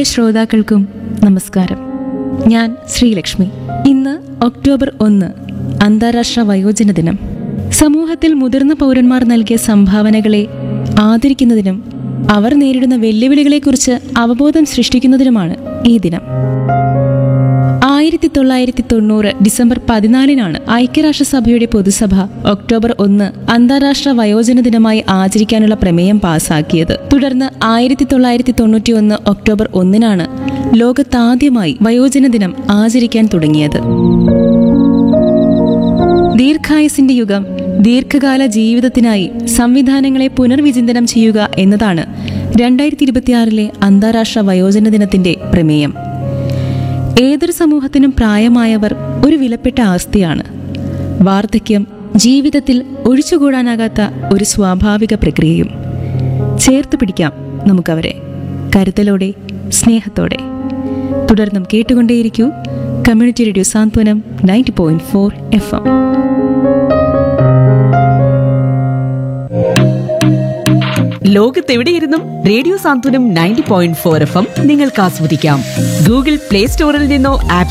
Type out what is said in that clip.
ശ്രോതാക്കൾക്കും നമസ്കാരം ഞാൻ ശ്രീലക്ഷ്മി ഇന്ന് ഒക്ടോബർ ഒന്ന് അന്താരാഷ്ട്ര വയോജന ദിനം സമൂഹത്തിൽ മുതിർന്ന പൗരന്മാർ നൽകിയ സംഭാവനകളെ ആദരിക്കുന്നതിനും അവർ നേരിടുന്ന വെല്ലുവിളികളെക്കുറിച്ച് അവബോധം സൃഷ്ടിക്കുന്നതിനുമാണ് ഈ ദിനം ആയിരത്തി തൊള്ളായിരത്തി തൊണ്ണൂറ് ഡിസംബർ പതിനാലിനാണ് ഐക്യരാഷ്ട്രസഭയുടെ പൊതുസഭ ഒക്ടോബർ ഒന്ന് അന്താരാഷ്ട്ര വയോജന ദിനമായി ആചരിക്കാനുള്ള പ്രമേയം പാസാക്കിയത് തുടർന്ന് ആയിരത്തി തൊള്ളായിരത്തി തൊണ്ണൂറ്റി ഒന്ന് ഒക്ടോബർ ഒന്നിനാണ് ലോകത്താദ്യമായി വയോജന ദിനം ആചരിക്കാൻ തുടങ്ങിയത് ദീർഘായുസിന്റെ യുഗം ദീർഘകാല ജീവിതത്തിനായി സംവിധാനങ്ങളെ പുനർവിചിന്തനം ചെയ്യുക എന്നതാണ് രണ്ടായിരത്തി ഇരുപത്തിയാറിലെ അന്താരാഷ്ട്ര വയോജന ദിനത്തിന്റെ പ്രമേയം ഏതൊരു സമൂഹത്തിനും പ്രായമായവർ ഒരു വിലപ്പെട്ട ആസ്തിയാണ് വാർദ്ധക്യം ജീവിതത്തിൽ ഒഴിച്ചുകൂടാനാകാത്ത ഒരു സ്വാഭാവിക പ്രക്രിയയും ചേർത്ത് പിടിക്കാം നമുക്കവരെ കരുതലോടെ സ്നേഹത്തോടെ തുടർന്നും കേട്ടുകൊണ്ടേയിരിക്കൂ community radio Santhwanam ninety point four F M ലോകത്തെവിടെയിരുന്നും radio Santhwanam ninety point four F M നിങ്ങൾക്ക് ആസ്വദിക്കാം ഗൂഗിൾ പ്ലേ സ്റ്റോറിൽ നിന്നോ ആപ്പ്